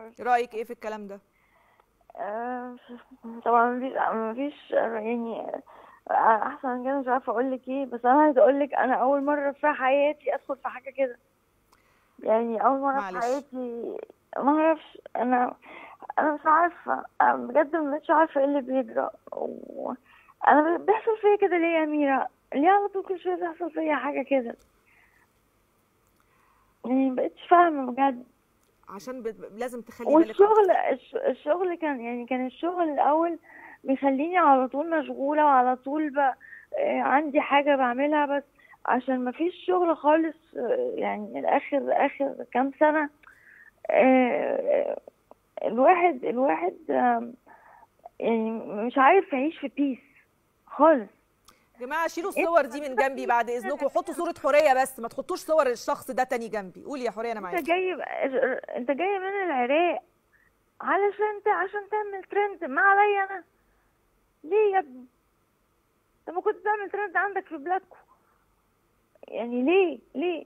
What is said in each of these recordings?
معرفش رايك ايه في الكلام ده آه، طبعا مفيش مفيش يعني احسن من كده مش عارفه اقول لك ايه بس انا عايزه اقول لك انا اول مره في حياتي ادخل في حاجه كده يعني اول مره معلش. في حياتي ما اعرفش انا انا مش عارفه أنا بجد مش عارفه ايه اللي بيجرى و... انا بيحصل فيا كده ليه يا اميره ليه على طول كل شويه بيحصل فيا حاجه كده يعني مبقتش فاهمه بجد عشان ب... لازم تخلي بالك والشغل الش- الشغل كان يعني كان الشغل الاول بيخليني على طول مشغوله وعلى طول ب... آه، عندي حاجه بعملها بس عشان ما فيش شغل خالص آه، يعني اخر اخر كام سنه آه، الواحد الواحد آم، يعني مش عارف يعيش في بيس خالص يا جماعه شيلوا الصور دي من جنبي بعد اذنكم وحطوا صوره حوريه بس ما تحطوش صور الشخص ده تاني جنبي قولي يا حوريه انا انت معاكي جاي انت جاي من العراق علشان انت عشان تعمل ترند ما عليا انا ليه يا ابني انت ما كنت تعمل ترند عندك في بلادكم يعني ليه ليه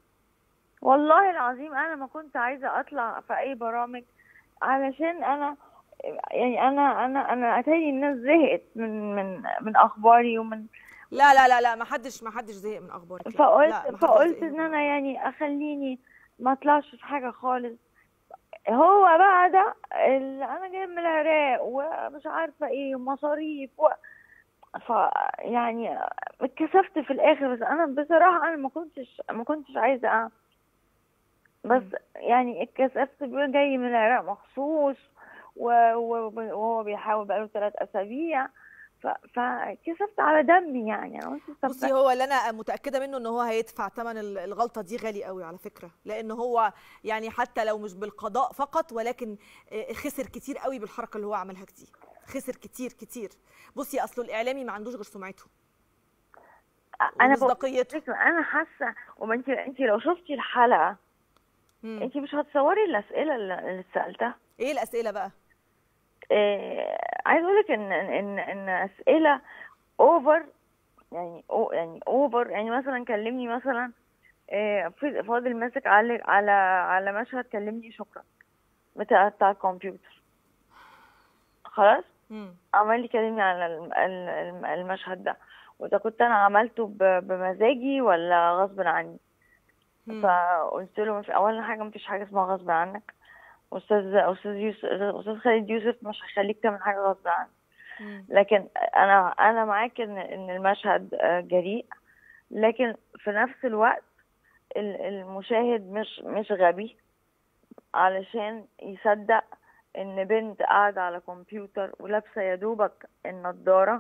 والله العظيم انا ما كنت عايزه اطلع في اي برامج علشان انا يعني انا انا انا اتاري الناس زهقت من من من اخباري ومن لا لا لا لا ما حدش ما حدش زهق من اخبارك لا. فقلت لا، ما حدش فقلت زهق ان من انا يعني اخليني ما اطلعش في حاجه خالص هو بقى ده اللي انا جاي من العراق ومش عارفه ايه ومصاريف و... ف يعني اتكسفت في الاخر بس انا بصراحه انا ما كنتش ما كنتش عايزه اعمل بس يعني اتكسفت بيقول جاي من العراق مخصوص و- و- وهو بيحاول بقاله ثلاث اسابيع ف... فكسفت على دمي يعني انا قلت طب بصي هو اللي انا متاكده منه ان هو هيدفع ثمن ال- الغلطه دي غالي قوي على فكره لان هو يعني حتى لو مش بالقضاء فقط ولكن آه، خسر كتير قوي بالحركه اللي هو عملها دي خسر كتير كتير بصي اصله الاعلامي ما عندوش غير سمعته انا بقول ومصداقيته فكرة انا حاسه وما انت انت لو شفتي الحلقه مم. انت مش هتصوري الاسئله اللي اللي سالتها ايه الاسئله بقى إيه عايز اقول لك ان ان ان اسئله اوفر يعني أو يعني اوفر يعني مثلا كلمني مثلا إيه في- فاضل ماسك على على على مشهد كلمني شكرا بتاع بتاع الكمبيوتر خلاص مم. عمال يكلمني على الم- ال- الم- المشهد ده واذا كنت انا عملته ب- بمزاجي ولا غصب عني مم. فقلت له مش اولا حاجه مفيش حاجه اسمها غصب عنك استاذ استاذ يوسف استاذ خالد يوسف مش هيخليك تعمل حاجه غصب عنك مم. لكن انا انا معاك ان ان المشهد آه، جريء لكن في نفس الوقت ال- المشاهد مش مش غبي علشان يصدق ان بنت قاعده على كمبيوتر ولابسه يا دوبك النضاره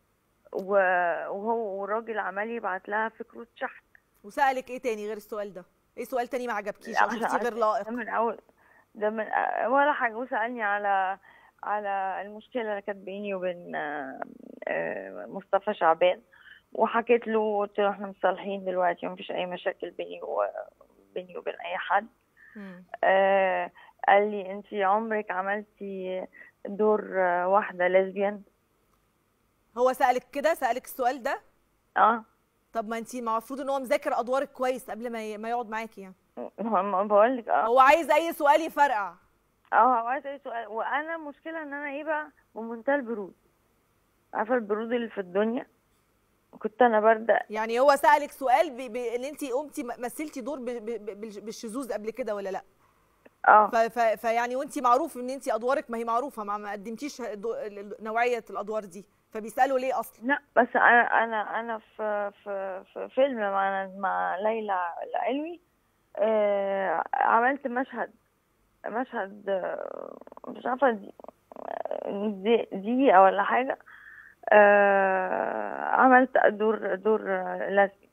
و- وهو والراجل عمال يبعت لها فكره شحن وسالك ايه تاني غير السؤال ده ايه سؤال تاني ما عجبكيش او عشان- شفتيه غير عشان- لائق ده من اول ده من أ- ولا حاجه وسالني على على المشكله اللي كانت بيني وبين آه، آه، مصطفى شعبان وحكيت له قلت له احنا مصالحين دلوقتي ومفيش اي مشاكل بيني وبيني وبين اي حد مم. آه، قال لي انت عمرك عملتي دور آه، واحده ليزبيان هو سالك كده سالك السؤال ده اه طب ما انت المفروض ان هو مذاكر ادوارك كويس قبل ما ي- ما يقعد معاكي يعني بقول لك اه هو عايز اي سؤال يفرقع اه هو عايز اي سؤال وانا المشكله ان انا ايه بقى بمنتهى البرود عارفه البرود اللي في الدنيا كنت انا بارده يعني هو سالك سؤال ب... ب... ان انت قمتي م- مثلتي دور ب... ب... ب... بالش- بالشذوذ قبل كده ولا لا اه ف... ف... فيعني وانت معروف ان انت ادوارك ما هي معروفه ما, ما قدمتيش دو... ال- نوعيه الادوار دي فبيسالوا ليه اصلا لا بس انا انا انا في في في فيلم مع مع ليلى العلوي آه عملت مشهد مشهد آه، مش عارفه دي- دي- دقيقه ولا حاجه آه عملت دور دور لاسبي